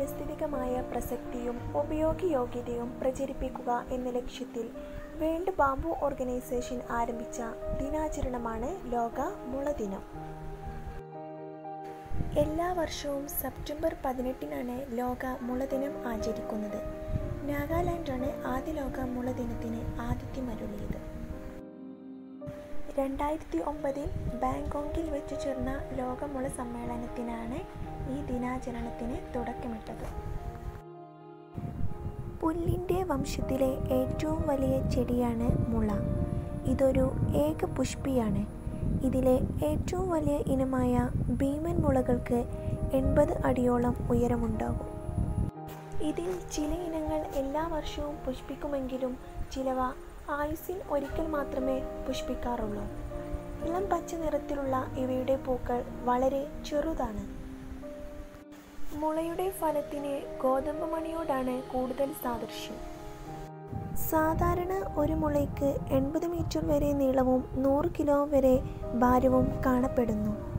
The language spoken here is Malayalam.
പാരിസ്ഥിതികമായ പ്രസക്തിയും ഉപയോഗയോഗ്യതയും പ്രചരിപ്പിക്കുക എന്ന ലക്ഷ്യത്തിൽ വേൾഡ് ബാംബു ഓർഗനൈസേഷൻ ആരംഭിച്ച ദിനാചരണമാണ് ലോക മുള ദിനം എല്ലാ വർഷവും സെപ്റ്റംബർ പതിനെട്ടിനാണ് ലോക മുളദിനം ആചരിക്കുന്നത് നാഗാലാൻഡാണ് ആദ്യ ലോക മുളദിനത്തിന് ആതിഥ്യമരുളിയത് രണ്ടായിരത്തി ഒമ്പതിൽ ബാങ്കോക്കിൽ വെച്ച് ചേർന്ന ലോകമുള സമ്മേളനത്തിനാണ് ഈ ദിനാചരണത്തിന് തുടക്കമിട്ടത് പുല്ലിൻ്റെ വംശത്തിലെ ഏറ്റവും വലിയ ചെടിയാണ് മുള ഇതൊരു ഏകപുഷ്പിയാണ് ഇതിലെ ഏറ്റവും വലിയ ഇനമായ ഭീമൻ മുളകൾക്ക് എൺപത് അടിയോളം ഉയരമുണ്ടാകും ഇതിൽ ചില ഇനങ്ങൾ എല്ലാ വർഷവും പുഷ്പിക്കുമെങ്കിലും ചിലവ ആയുസ്സിൽ ഒരിക്കൽ മാത്രമേ പുഷ്പിക്കാറുള്ളൂ ഇളം പച്ച നിറത്തിലുള്ള ഇവയുടെ പൂക്കൾ വളരെ ചെറുതാണ് മുളയുടെ ഫലത്തിന് ഗോതമ്പ് മണിയോടാണ് കൂടുതൽ സാദൃശ്യം സാധാരണ ഒരു മുളയ്ക്ക് എൺപത് മീറ്റർ വരെ നീളവും നൂറ് കിലോ വരെ ഭാരവും കാണപ്പെടുന്നു